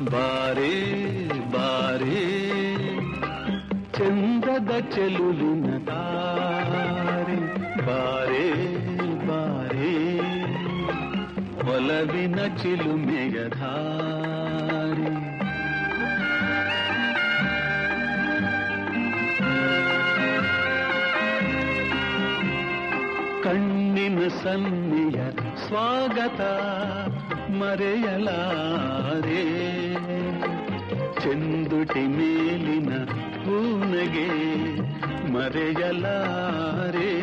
ಬಾರೇ ಬಾರೇ ಚಂದದ ಚೆಲುವಿನ ತಾರೆ ಬಾರೇ ಬಾರೇ ಒಲವಿನ ಚಿಲುಮೆಯ ಧಾರೆ ಕಣ್ಣಿನ ಸನ್ನಿಯ ಸ್ವಾಗತ ಮರೆಯಲಾರೆ ಚೆಂದುಟಿ ಮೇಲಿನ ಹೂನಗೆ ಮರೆಯಲಾರೆ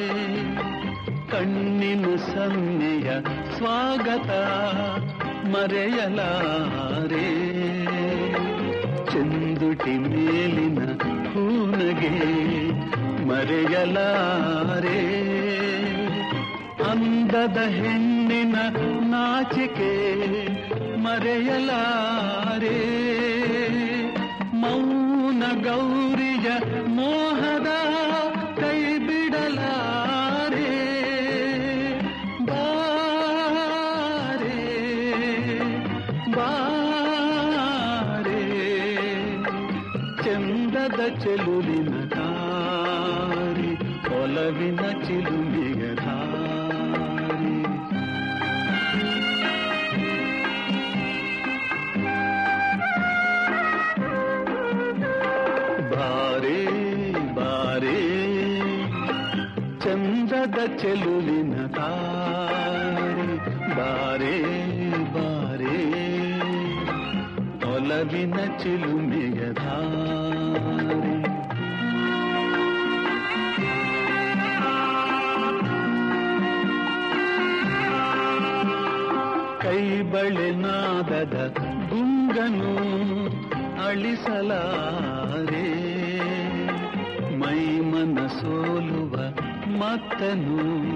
ಕಣ್ಣಿನ ಸನ್ನೆಯ ಸ್ವಾಗತ ಮರೆಯಲಾರೆ ಚೆಂದುಟಿ ಮೇಲಿನ ಹೂನಗೆ ಮರೆಯಲಾರೆ ಅಂದದ ಹೆಣ್ಣಿನ ನಾಚಿಕೆ ಮರೆಯಲಾರೆ ಮೌನ ಗೌರಿಯ ಮೋಹದ ಕೈ ಬಿಡಲಾರೆ ಬಾರೆ ಬಾರೆ ಚಂದದ ಚೆಲುವಿನ ದಾರಿ ಒಲವಿನ ಚಿಲುಮೆಯ ದಾರಿ ಬಾರೆ ಬಾರೆ ಚಂದದ ಚೆಲುವಿನ ತಾರೆ ಬಾರೆ ಬಾರೆ ಒಲವಿನ ಚಿಲುಮೆಯ ಧಾರೆ ಕೈ ಬಳೆ ನಾದದ ಗುಂಗನು ಅಳಿಸಲಾರೆ ಮೈ ಮನ ಸೋಲುವ ಮತ್ತನು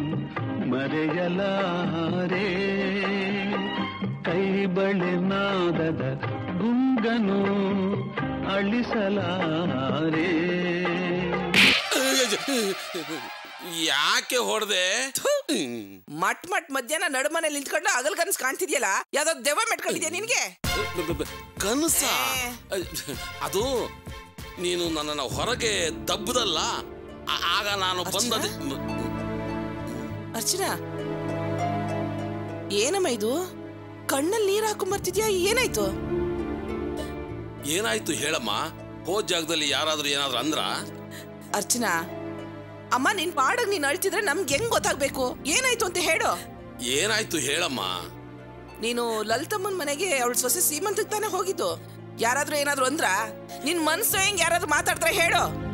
ಮರೆಯಲಾರೆ ಕೈ ಬಳೆ ನಾದದ ಗುಂಗನು ಅಳಿಸಲಾರೆ ಯಾಕೆ ಹೊಡೆದೆ ಮಟ್ ಮಟ್ ಮಧ್ಯಾಹ್ನ ನಡುಮನೇಲಿ ನಿಂತ್ಕೊಂಡು ಅಗಲ್ ಕನಸು ಕಾಣ್ತಿದ್ಯಲ್ಲ ಯಾವ್ದೋ ದೆವ್ವ ಮೆಟ್ಕೊಂಡಿದ್ಯಾ ನಿನ್ಗೆ ಕನಸ ಅದು ನೀನು ನನ್ನನ್ನು ಹೊರಗೆ ದಬ್ಬದಲ್ಲ ಆ- ಆಗ ನಾನು ಬಂದದೆ ಅರ್ಚನಾ ಏನಮ್ಮ ಇದು ಕಣ್ಣಲ್ಲಿ ನೀರ್ ಹಾಕೊಂಬರ್ತಿದ್ಯಾ ಏನಾಯ್ತು ಏನಾಯ್ತು ಹೇಳಮ್ಮ ಹೋದ್ ಜಾಗದಲ್ಲಿ ಯಾರಾದ್ರೂ ಏನಾದ್ರೂ ಅಂದ್ರ ಅರ್ಚನಾ ಅಮ್ಮ ನಿನ್ ಪಾಡಗ್ ನೀನ್ ಅಳ್ತಿದ್ರೆ ನಮ್ಗೆ ಹೆಂಗ್ ಗೊತ್ತಾಗ್ಬೇಕು ಏನಾಯ್ತು ಅಂತ ಹೇಳು ಏನಾಯ್ತು ಹೇಳಮ್ಮ ನೀನು ಲಲಿತಮ್ಮನ್ ಮನೆಗೆ ಅವಳ ಸೊಸೆ ಸೀಮಂತಕ್ಕೆ ತಾನೇ ಹೋಗಿದ್ದು ಯಾರಾದ್ರೂ ಏನಾದ್ರೂ ಅಂದ್ರ ನಿನ್ ಮನ್ಸು ಹೆಂಗ್ ಯಾರಾದ್ರೂ ಮಾತಾಡ್ತಾರೆ ಹೇಳು